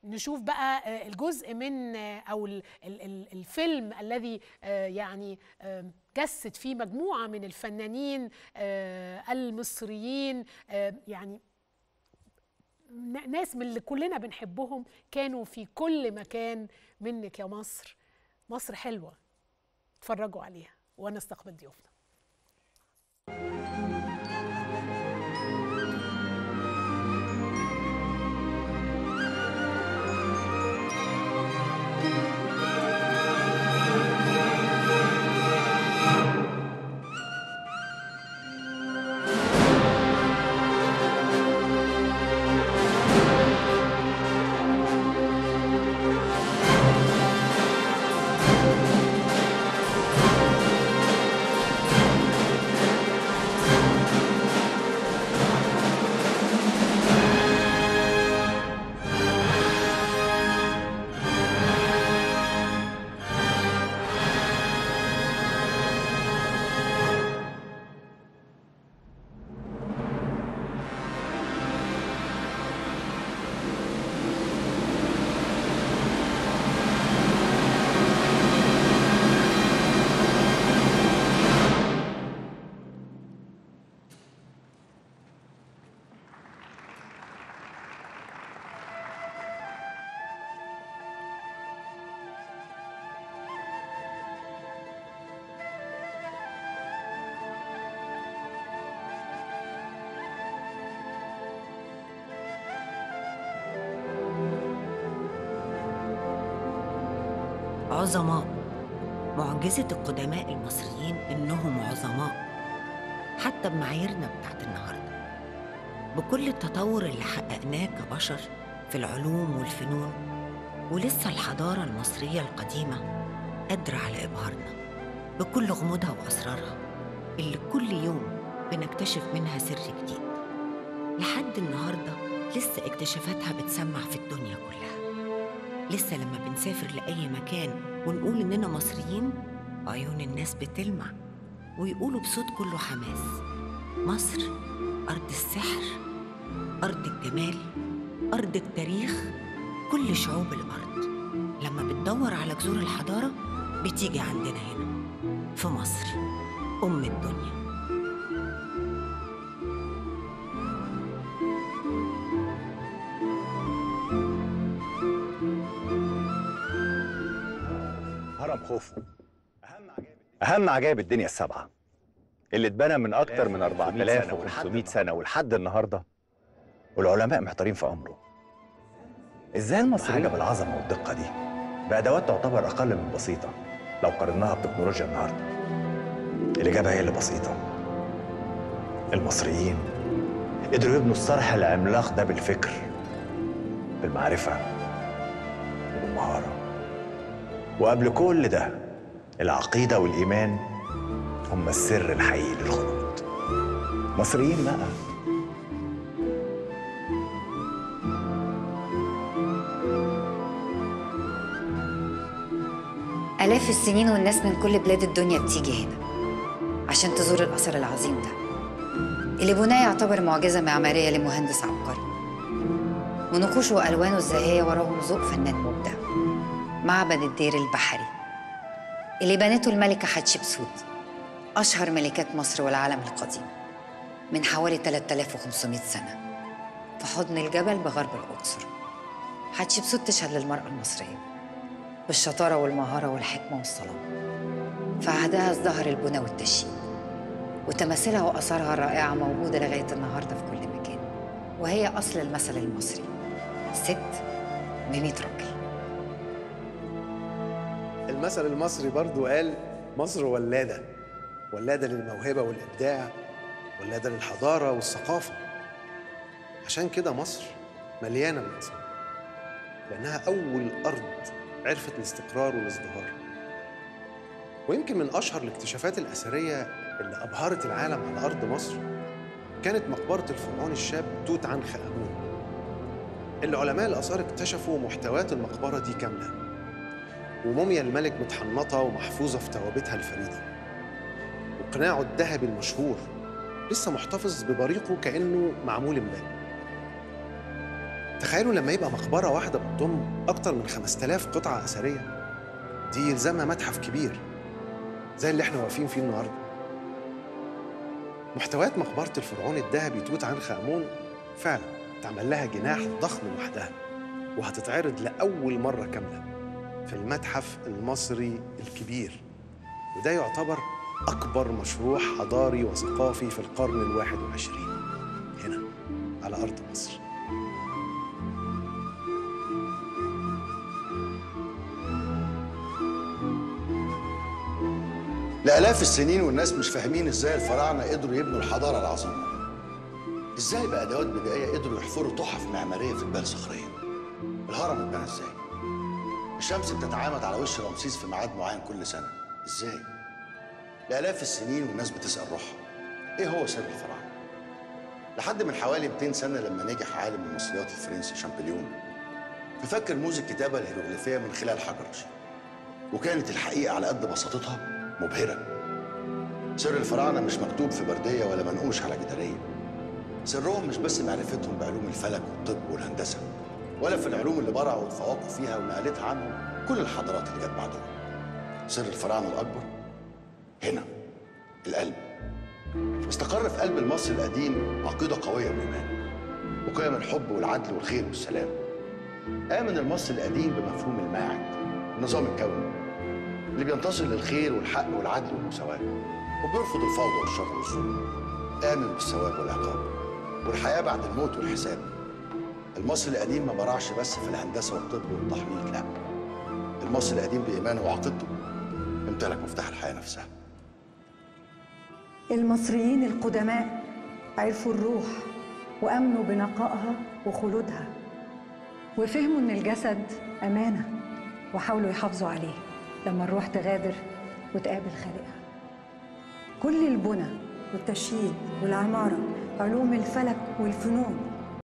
نشوف بقى آه، الجزء من آه، او ال- ال- ال- الفيلم الذي آه، يعني آه، جسد فيه مجموعه من الفنانين آه، المصريين آه، يعني ن- ناس من اللي كلنا بنحبهم كانوا في كل مكان منك يا مصر مصر حلوه اتفرجوا عليها وانا استقبل ضيوفنا عظماء معجزة القدماء المصريين إنهم عظماء حتى بمعاييرنا بتاعت النهاردة بكل التطور اللي حققناه كبشر في العلوم والفنون ولسه الحضارة المصرية القديمة قادرة على إبهارنا بكل غموضها وأسرارها اللي كل يوم بنكتشف منها سر جديد لحد النهاردة لسه اكتشافاتها بتسمع في الدنيا كلها لسه لما بنسافر لأي مكان ونقول إننا مصريين عيون الناس بتلمع ويقولوا بصوت كله حماس مصر أرض السحر أرض الجمال أرض التاريخ كل شعوب الأرض لما بتدور على جذور الحضارة بتيجي عندنا هنا في مصر أم الدنيا هرم خوفو اهم عجائب الدنيا السبعه اللي اتبنى من اكتر من 4500 سنه ولحد النهارده والعلماء محتارين في امره ازاي المصريين حاجه بالعظمه والدقه دي بادوات تعتبر اقل من بسيطه لو قارناها بتكنولوجيا النهارده الاجابه هي اللي بسيطه المصريين قدروا يبنوا الصرح العملاق ده بالفكر بالمعرفه وبالمهاره وقبل كل ده العقيدة والإيمان هم السر الحقيقي للخلود مصريين بقى آلاف السنين والناس من كل بلاد الدنيا بتيجي هنا عشان تزور الأثر العظيم ده اللي بناه يعتبر معجزة معمارية لمهندس عبقري ونقوشه وألوانه الزاهية وراهم ذوق فنان مبدع معبد الدير البحري اللي بنته الملكة حتشبسوت أشهر ملكات مصر والعالم القديم من حوالي 3500 سنة في حضن الجبل بغرب الأقصر حتشبسوت تشهد للمرأة المصرية بالشطارة والمهارة والحكمة والصلاة في عهدها ازدهر البنى والتشييد وتماثيلها وآثارها الرائعة موجودة لغاية النهاردة في كل مكان وهي أصل المثل المصري ست بمية راجل المثل المصري برضو قال مصر ولادة ولادة للموهبة والإبداع ولادة للحضارة والثقافة عشان كده مصر مليانة بالأسرار لأنها أول أرض عرفت الاستقرار والازدهار ويمكن من أشهر الاكتشافات الأثرية اللي أبهرت العالم على أرض مصر كانت مقبرة الفرعون الشاب توت عنخ آمون اللي علماء الآثار اكتشفوا محتويات المقبرة دي كاملة وموميا الملك متحنطة ومحفوظة في توابتها الفريدة وقناعه الذهبي المشهور لسه محتفظ ببريقه كأنه معمول امبارح تخيلوا لما يبقى مقبرة واحدة بتضم أكتر من 5000 قطعة أثرية دي يلزمها متحف كبير زي اللي احنا واقفين فيه النهارده محتويات مقبرة الفرعون الذهبي توت عنخ آمون فعلا اتعمل لها جناح ضخم لوحدها وهتتعرض لأول مرة كاملة في المتحف المصري الكبير وده يعتبر أكبر مشروع حضاري وثقافي في القرن الواحد والعشرين هنا على أرض مصر لآلاف السنين والناس مش فاهمين ازاي الفراعنة قدروا يبنوا الحضارة العظيمة دي. ازاي بأدوات بدائية قدروا يحفروا تحف معمارية في جبال صخرية الهرم اتبنى ازاي الشمس بتتعامد على وش رمسيس في ميعاد معين كل سنة ازاي لآلاف السنين والناس بتسأل روحها ايه هو سر الفراعنة لحد من حوالي 200 سنة لما نجح عالم المصريات الفرنسي شامبليون في فك رموز الكتابة الهيروغليفية من خلال حجر رشيد وكانت الحقيقة على قد بساطتها مبهرة سر الفراعنة مش مكتوب في بردية ولا منقوش على جدارية سرهم مش بس معرفتهم بعلوم الفلك والطب والهندسة ولا في العلوم اللي برعوا وتفوقوا فيها ونقلتها عنهم كل الحضارات اللي جت بعدهم سر الفراعنة الأكبر هنا القلب استقر في قلب المصري القديم عقيدة قوية وإيمان وقيم الحب والعدل والخير والسلام آمن المصري القديم بمفهوم الماعد النظام الكوني اللي بينتصر للخير والحق والعدل والمساواة وبيرفض الفوضى والشر والظلم آمن بالثواب والعقاب والحياة بعد الموت والحساب المصري القديم ما برعش بس في الهندسة والطب والتحنيط لا المصري القديم بإيمانه وعقيدته امتلك مفتاح الحياة نفسها المصريين القدماء عرفوا الروح وامنوا بنقائها وخلودها وفهموا ان الجسد امانه وحاولوا يحافظوا عليه لما الروح تغادر وتقابل خالقها كل البنى والتشييد والعماره علوم الفلك والفنون